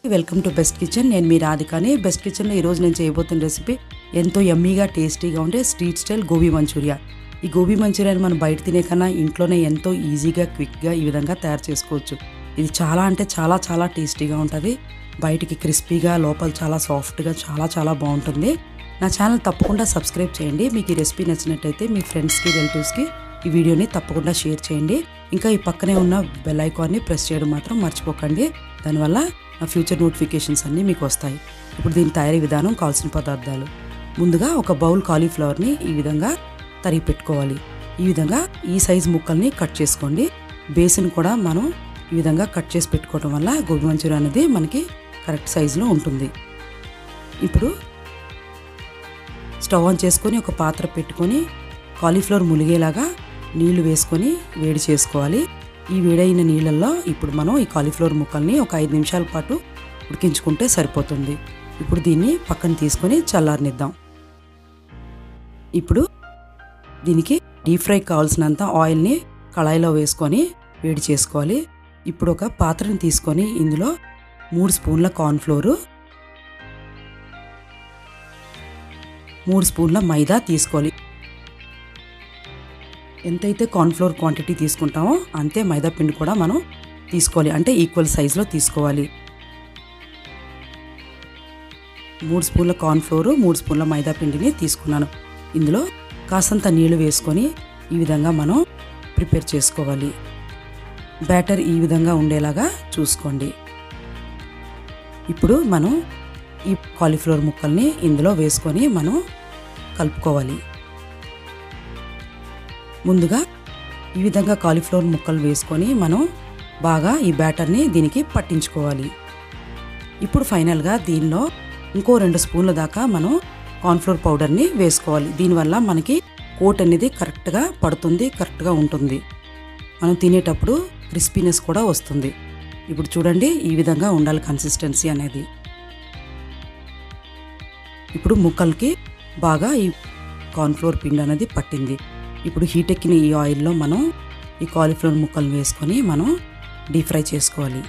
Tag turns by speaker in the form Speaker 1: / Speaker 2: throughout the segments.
Speaker 1: welcome to best kitchen నేను మీ రాధికాని best కిచెన్లో ఈరోజు నేను చేయబోతున్న రెసిపీ ఎంతో యమ్మీగా టేస్టీగా ఉండే స్ట్రీట్ స్టైల్ గోబీ మంచూరియా ఈ గోబీ మంచూరియాని మనం బయట తినే కన్నా ఇంట్లోనే ఎంతో ఈజీగా క్విక్గా ఈ విధంగా తయారు చేసుకోవచ్చు ఇది చాలా అంటే చాలా చాలా టేస్టీగా ఉంటుంది బయటికి క్రిస్పీగా లోపల చాలా సాఫ్ట్గా చాలా చాలా బాగుంటుంది నా ఛానల్ తప్పకుండా సబ్స్క్రైబ్ చేయండి మీకు ఈ రెసిపీ నచ్చినట్టయితే మీ ఫ్రెండ్స్కి రిలేటివ్స్కి ఈ వీడియోని తప్పకుండా షేర్ చేయండి ఇంకా ఈ పక్కనే ఉన్న బెల్ ఐకాన్ని ప్రెస్ చేయడం మాత్రం మర్చిపోకండి దానివల్ల నా ఫ్యూచర్ నోటిఫికేషన్స్ అన్నీ మీకు వస్తాయి ఇప్పుడు దీని తయారీ విధానం కావాల్సిన పదార్థాలు ముందుగా ఒక బౌల్ కాలీఫ్లవర్ని ఈ విధంగా తరిగి పెట్టుకోవాలి ఈ విధంగా ఈ సైజ్ ముక్కల్ని కట్ చేసుకోండి బేసిన్ కూడా మనం ఈ విధంగా కట్ చేసి పెట్టుకోవడం వల్ల గోబీ మంచూరియా అనేది మనకి కరెక్ట్ సైజులో ఉంటుంది ఇప్పుడు స్టవ్ ఆన్ చేసుకొని ఒక పాత్ర పెట్టుకొని కాలీఫ్లవర్ ములిగేలాగా నీళ్లు వేసుకొని వేడి చేసుకోవాలి ఈ వేడైన నీళ్ళల్లో ఇప్పుడు మనం ఈ కాలీఫ్లవర్ ముక్కల్ని ఒక ఐదు నిమిషాల పాటు ఉడికించుకుంటే సరిపోతుంది ఇప్పుడు దీన్ని పక్కన తీసుకొని చల్లారనిద్దాం ఇప్పుడు దీనికి డీప్ ఫ్రై కావాల్సినంత ఆయిల్ని కళాయిలో వేసుకొని వేడి చేసుకోవాలి ఇప్పుడు ఒక పాత్రను తీసుకొని ఇందులో మూడు స్పూన్ల కార్న్ఫ్లోరు మూడు స్పూన్ల మైదా తీసుకోవాలి ఎంతైతే కార్న్ఫ్లోర్ క్వాంటిటీ తీసుకుంటామో అంతే మైదా పిండి కూడా మనం తీసుకోవాలి అంటే ఈక్వల్ సైజులో తీసుకోవాలి మూడు స్పూన్ల కార్న్ఫ్లోరు మూడు స్పూన్ల మైదా పిండిని తీసుకున్నాను ఇందులో కాసంత నీళ్లు వేసుకొని ఈ విధంగా మనం ప్రిపేర్ చేసుకోవాలి బ్యాటర్ ఈ విధంగా ఉండేలాగా చూసుకోండి ఇప్పుడు మనం ఈ కాలీఫ్లవర్ ముక్కల్ని ఇందులో వేసుకొని మనం కలుపుకోవాలి ముందుగా ఈ విధంగా కాలీఫ్లవర్ ముక్కలు వేసుకొని మనం బాగా ఈ బ్యాటర్ని దీనికి పట్టించుకోవాలి ఇప్పుడు ఫైనల్గా దీనిలో ఇంకో రెండు స్పూన్ల దాకా మనం కార్న్ఫ్లోర్ పౌడర్ని వేసుకోవాలి దీనివల్ల మనకి కోట్ అనేది కరెక్ట్గా పడుతుంది కరెక్ట్గా ఉంటుంది మనం తినేటప్పుడు క్రిస్పీనెస్ కూడా వస్తుంది ఇప్పుడు చూడండి ఈ విధంగా ఉండాలి కన్సిస్టెన్సీ అనేది ఇప్పుడు ముక్కలకి బాగా ఈ కార్న్ఫ్లోర్ పిండి అనేది పట్టింది ఇప్పుడు హీట్ ఎక్కిన ఈ ఆయిల్లో మనం ఈ కాలీఫ్లవర్ ముక్కలు వేసుకొని మనం డీప్ ఫ్రై చేసుకోవాలి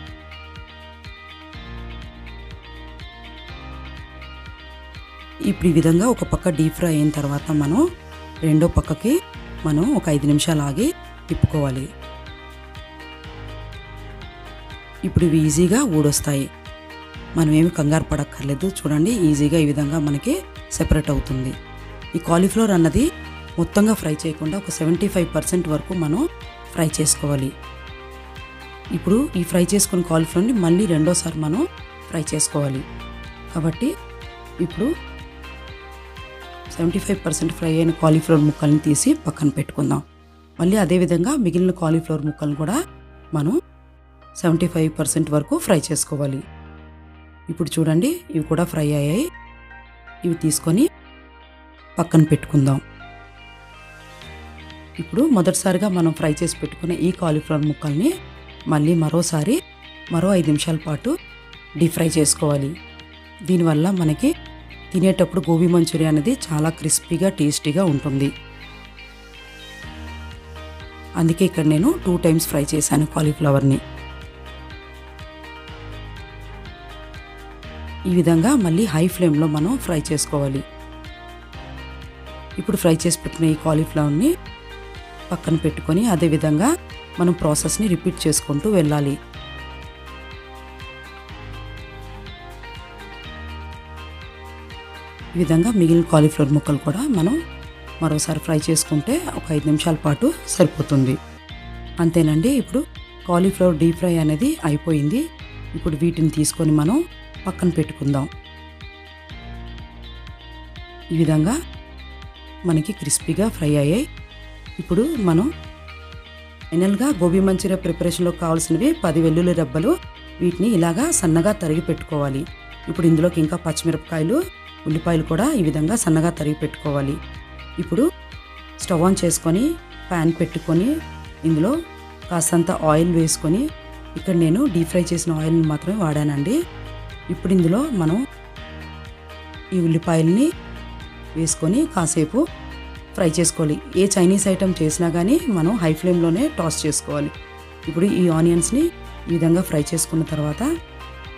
Speaker 1: ఇప్పుడు ఈ విధంగా ఒక పక్క డీప్ ఫ్రై అయిన తర్వాత మనం రెండో పక్కకి మనం ఒక ఐదు నిమిషాలు ఆగి తిప్పుకోవాలి ఇప్పుడు ఇవి ఈజీగా ఊడొస్తాయి మనం ఏమి కంగారు పడక్కర్లేదు చూడండి ఈజీగా ఈ విధంగా మనకి సెపరేట్ అవుతుంది ఈ కాలీఫ్లవర్ అన్నది మొత్తంగా ఫ్రై చేయకుండా ఒక సెవెంటీ ఫైవ్ పర్సెంట్ వరకు మనం ఫ్రై చేసుకోవాలి ఇప్పుడు ఈ ఫ్రై చేసుకున్న కాలీఫ్లవర్ని మళ్ళీ రెండోసారి మనం ఫ్రై చేసుకోవాలి కాబట్టి ఇప్పుడు సెవెంటీ ఫైవ్ పర్సెంట్ ఫ్రై అయిన కాలీఫ్లవర్ ముక్కల్ని తీసి పక్కన పెట్టుకుందాం మళ్ళీ అదేవిధంగా మిగిలిన కాలీఫ్లవర్ ముక్కలను కూడా మనం సెవెంటీ ఫైవ్ పర్సెంట్ వరకు ఫ్రై చేసుకోవాలి ఇప్పుడు చూడండి ఇవి కూడా ఫ్రై అయ్యాయి ఇవి తీసుకొని పక్కన పెట్టుకుందాం ఇప్పుడు మొదటిసారిగా మనం ఫ్రై చేసి పెట్టుకున్న ఈ కాలీఫ్లవర్ ముక్కల్ని మళ్ళీ మరోసారి మరో ఐదు నిమిషాల పాటు డీప్ ఫ్రై చేసుకోవాలి దీనివల్ల మనకి తినేటప్పుడు గోబీ మంచూరియా అనేది చాలా క్రిస్పీగా టేస్టీగా ఉంటుంది అందుకే ఇక్కడ నేను టూ టైమ్స్ ఫ్రై చేశాను కాలీఫ్లవర్ని ఈ విధంగా మళ్ళీ హై ఫ్లేమ్లో మనం ఫ్రై చేసుకోవాలి ఇప్పుడు ఫ్రై చేసి పెట్టిన ఈ కాలీఫ్లవర్ని పక్కన పెట్టుకొని అదేవిధంగా మనం ప్రాసెస్ని రిపీట్ చేసుకుంటూ వెళ్ళాలి ఈ విధంగా మిగిలిన కాలీఫ్లవర్ ముక్కలు కూడా మనం మరోసారి ఫ్రై చేసుకుంటే ఒక ఐదు నిమిషాల పాటు సరిపోతుంది అంతేనండి ఇప్పుడు కాలీఫ్లవర్ డీప్ ఫ్రై అనేది అయిపోయింది ఇప్పుడు వీటిని తీసుకొని మనం పక్కన పెట్టుకుందాం ఈ విధంగా మనకి క్రిస్పీగా ఫ్రై అయ్యాయి ఇప్పుడు మనం ఫైనల్గా గోబీ మంచూరియా ప్రిపరేషన్లో కావాల్సినవి పది వెల్లుల్లి రెబ్బలు వీటిని ఇలాగా సన్నగా తరిగి పెట్టుకోవాలి ఇప్పుడు ఇందులోకి ఇంకా పచ్చిమిరపకాయలు ఉల్లిపాయలు కూడా ఈ విధంగా సన్నగా తరిగి పెట్టుకోవాలి ఇప్పుడు స్టవ్ ఆన్ చేసుకొని ప్యాన్ పెట్టుకొని ఇందులో కాస్తంత ఆయిల్ వేసుకొని ఇక్కడ నేను డీప్ ఫ్రై చేసిన ఆయిల్ని మాత్రమే వాడానండి ఇప్పుడు ఇందులో మనం ఈ ఉల్లిపాయల్ని వేసుకొని కాసేపు ఫ్రై చేసుకోవాలి ఏ చైనీస్ ఐటెం చేసినా కానీ మనం హై ఫ్లేమ్లోనే టాస్ చేసుకోవాలి ఇప్పుడు ఈ ఆనియన్స్ని ఈ విధంగా ఫ్రై చేసుకున్న తర్వాత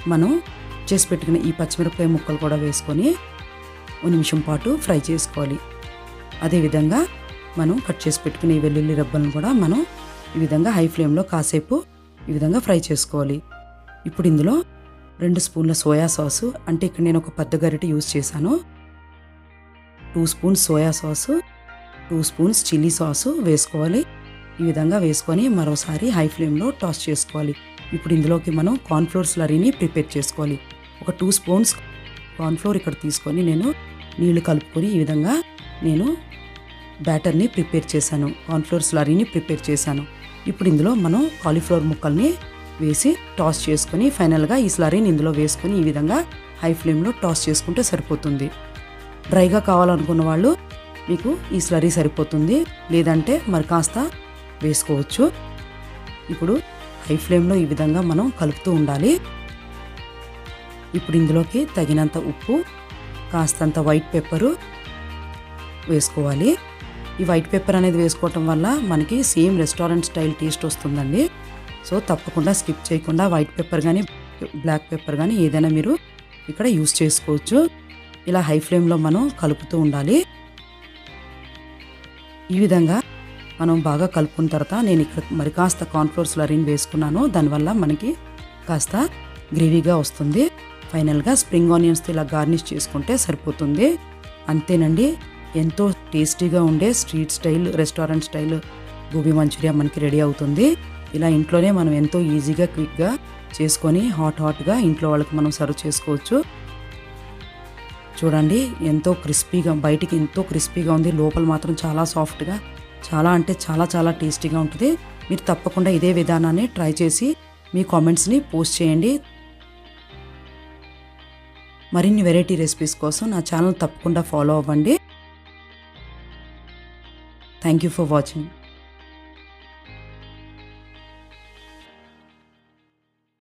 Speaker 1: మనం చేసి పెట్టుకున్న ఈ పచ్చిమిరపకాయ ముక్కలు కూడా వేసుకొని ఒక నిమిషం పాటు ఫ్రై చేసుకోవాలి అదేవిధంగా మనం కట్ చేసి పెట్టుకున్న ఈ వెల్లుల్లి రబ్బలను కూడా మనం ఈ విధంగా హై ఫ్లేమ్లో కాసేపు ఈ విధంగా ఫ్రై చేసుకోవాలి ఇప్పుడు ఇందులో రెండు స్పూన్ల సోయా సాసు అంటే ఇక్కడ నేను ఒక పెద్ద గరిటె యూజ్ చేశాను two spoons soya sauce two spoons chilli sauce వేసుకోవాలి ఈ విధంగా వేసుకొని మరోసారి హై ఫ్లేమ్లో టాస్ చేసుకోవాలి ఇప్పుడు ఇందులోకి మనం కార్న్ఫ్లోర్ స్లరీని ప్రిపేర్ చేసుకోవాలి ఒక టూ స్పూన్స్ కార్న్ఫ్లోర్ ఇక్కడ తీసుకొని నేను నీళ్లు కలుపుకొని ఈ విధంగా నేను బ్యాటర్ని ప్రిపేర్ చేశాను కార్న్ఫ్లోర్ స్లరీని ప్రిపేర్ చేశాను ఇప్పుడు ఇందులో మనం కాలీఫ్లవర్ ముక్కల్ని వేసి టాస్ చేసుకొని ఫైనల్గా ఈ స్లరీని ఇందులో వేసుకొని ఈ విధంగా హై ఫ్లేమ్లో టాస్ చేసుకుంటే సరిపోతుంది డ్రైగా కావాలనుకున్న వాళ్ళు మీకు ఈ స్లరీ సరిపోతుంది లేదంటే మరి కాస్త వేసుకోవచ్చు ఇప్పుడు హై ఫ్లేమ్లో ఈ విధంగా మనం కలుపుతూ ఉండాలి ఇప్పుడు ఇందులోకి తగినంత ఉప్పు కాస్తంత వైట్ పెప్పరు వేసుకోవాలి ఈ వైట్ పెప్పర్ అనేది వేసుకోవటం వల్ల మనకి సేమ్ రెస్టారెంట్ స్టైల్ టేస్ట్ వస్తుందండి సో తప్పకుండా స్కిప్ చేయకుండా వైట్ పెప్పర్ కానీ బ్లాక్ పెప్పర్ కానీ ఏదైనా మీరు ఇక్కడ యూస్ చేసుకోవచ్చు ఇలా హై ఫ్లేమ్లో మనం కలుపుతూ ఉండాలి ఈ విధంగా మనం బాగా కలుపుకున్న తర్వాత నేను ఇక్కడ మరి కాస్త కార్న్ఫ్లోర్ స్లరీని వేసుకున్నాను దానివల్ల మనకి కాస్త గ్రేవీగా వస్తుంది ఫైనల్గా స్ప్రింగ్ ఆనియన్స్తో ఇలా గార్నిష్ చేసుకుంటే సరిపోతుంది అంతేనండి ఎంతో టేస్టీగా ఉండే street style restaurant style gobi Manchuria మనకి రెడీ అవుతుంది ఇలా ఇంట్లోనే మనం ఎంతో ఈజీగా క్విక్గా చేసుకొని హాట్ హాట్గా ఇంట్లో వాళ్ళకి మనం సర్వ్ చేసుకోవచ్చు చూడండి ఎంతో క్రిస్పీగా బయటికి ఎంతో క్రిస్పీగా ఉంది లోపల మాత్రం చాలా సాఫ్ట్గా చాలా అంటే చాలా చాలా టేస్టీగా ఉంటుంది మీరు తప్పకుండా ఇదే విధానాన్ని ట్రై చేసి మీ కామెంట్స్ని పోస్ట్ చేయండి మరిన్ని వెరైటీ రెసిపీస్ కోసం నా ఛానల్ తప్పకుండా ఫాలో అవ్వండి థ్యాంక్ యూ ఫర్ వాచింగ్